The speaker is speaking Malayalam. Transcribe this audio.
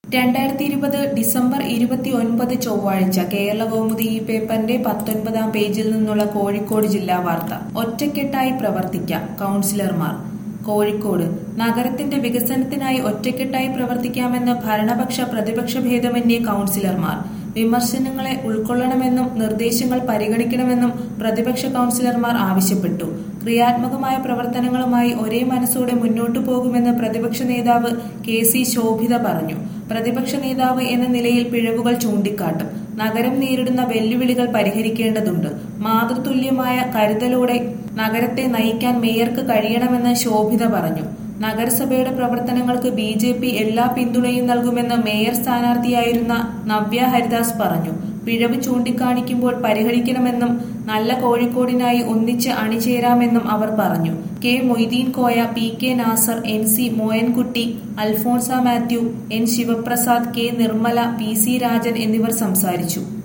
രണ്ടായിരത്തി ഇരുപത് ഡിസംബർ ഇരുപത്തി ഒൻപത് ചൊവ്വാഴ്ച കേരള കൗമുദി ഈ പേപ്പറിന്റെ പത്തൊൻപതാം പേജിൽ നിന്നുള്ള കോഴിക്കോട് ജില്ലാ വാർത്ത ഒറ്റക്കെട്ടായി പ്രവർത്തിക്കാം കൗൺസിലർമാർ കോഴിക്കോട് നഗരത്തിന്റെ വികസനത്തിനായി ഒറ്റക്കെട്ടായി പ്രവർത്തിക്കാമെന്ന് ഭരണപക്ഷ പ്രതിപക്ഷ ഭേദമന്യേ കൗൺസിലർമാർ വിമർശനങ്ങളെ ഉൾക്കൊള്ളണമെന്നും നിർദ്ദേശങ്ങൾ പരിഗണിക്കണമെന്നും പ്രതിപക്ഷ കൗൺസിലർമാർ ആവശ്യപ്പെട്ടു ക്രിയാത്മകമായ പ്രവർത്തനങ്ങളുമായി ഒരേ മനസ്സോടെ മുന്നോട്ടു പോകുമെന്ന് പ്രതിപക്ഷ നേതാവ് കെ സി ശോഭിത പറഞ്ഞു പ്രതിപക്ഷ നേതാവ് എന്ന നിലയിൽ പിഴവുകൾ ചൂണ്ടിക്കാട്ടും നഗരം നേരിടുന്ന വെല്ലുവിളികൾ പരിഹരിക്കേണ്ടതുണ്ട് മാതൃതുല്യമായ കരുതലോടെ നഗരത്തെ നയിക്കാൻ മേയർക്ക് കഴിയണമെന്ന് ശോഭിത പറഞ്ഞു നഗരസഭയുടെ പ്രവർത്തനങ്ങൾക്ക് ബി ജെ പി എല്ലാ പിന്തുണയും നൽകുമെന്ന് മേയർ സ്ഥാനാർത്ഥിയായിരുന്ന നവ്യ ഹരിദാസ് പറഞ്ഞു പിഴവ് ചൂണ്ടിക്കാണിക്കുമ്പോൾ പരിഹരിക്കണമെന്നും നല്ല കോഴിക്കോടിനായി ഒന്നിച്ച് അണിചേരാമെന്നും അവർ പറഞ്ഞു K Moideen Koya P K Nasar N C Moyankutty Alphonsa Mathew N Sivaprasad K Nirmala P C Rajan എന്നിവർ സംസാരിച്ചു